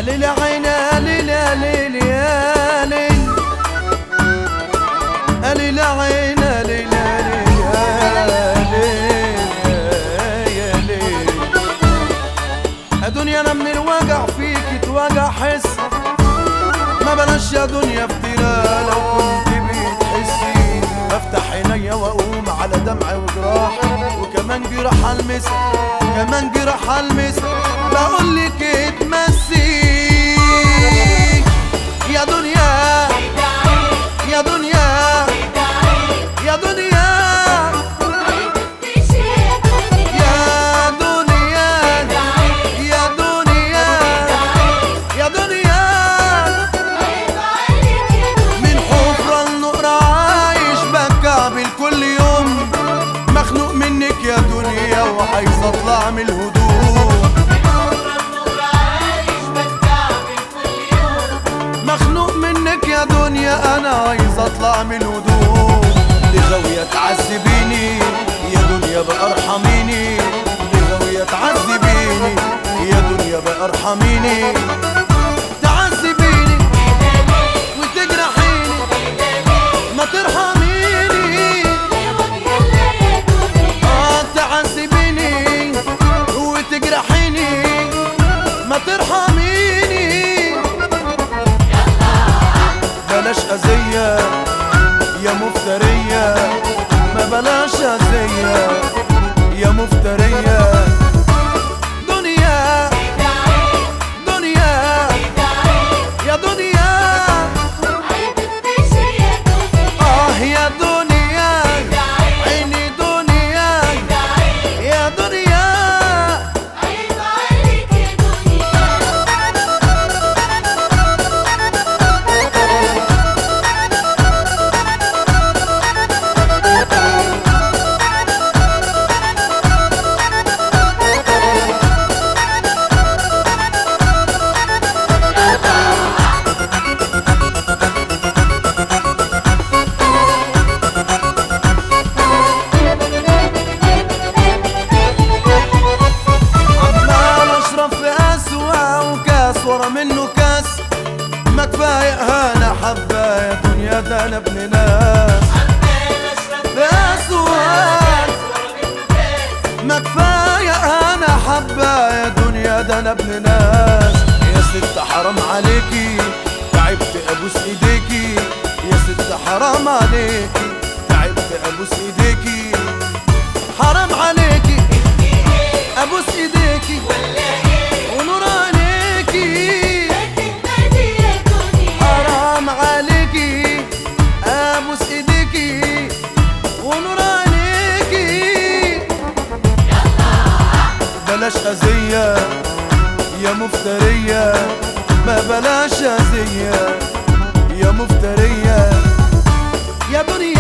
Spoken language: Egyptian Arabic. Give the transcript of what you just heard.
ليل عينا ليل يا ليل يا ليل ليل عينا ليل يا ليل يا ليل يا ليل يا دنيا انا من الوجع فيك اتوجع حس ما بلاش يا دنيا افتراء لو كنت بتحسي افتح عينيا واقوم على دمع وجراح وكمان جراح المسك كمان جراح المسك بقول لك اتمسي يا دنيا يا دنيا يا دنيا يا دنيا يا دنيا يا دنيا من حفرة النقرة عايش بكعبل كل يوم مخنوق منك يا دنيا وعايز اطلع من الهدوء مخنوق منك يا دنيا انا عايز اطلع من الهدوء لغاوية تعذبيني يا دنيا بقى ارحميني لغاوية تعذبيني يا دنيا بقى ارحميني تعذبيني وتجرحيني ما ترحميني اه تعذبيني وتجرحيني ما ترحميني بلاش أذية يا مفترية ما بلاش أذية يا مفترية دنيا دنيا يا دنيا آه يا دنيا عيني دنيا يا دنيا عمال اشرب في اسوا وكاس ورا منه كاس ما كفايه هانا حبه يا دنيا ده انا ابن ناس في اسوا ما كفايه هانا حبه يا دنيا ده انا ابن ناس يا ست حرام عليكي تعبت ابوس ايديكي يا ست حرام عليكي تعبت ابوس ايديكي حرام عليكي ابوس ايديكي ونور عليكي حرام عليكي ابوس ايديكي ونور عليكي بلاش اذيه يا مفتريه ما بلاش اذيه يا مفتريه يا دنيا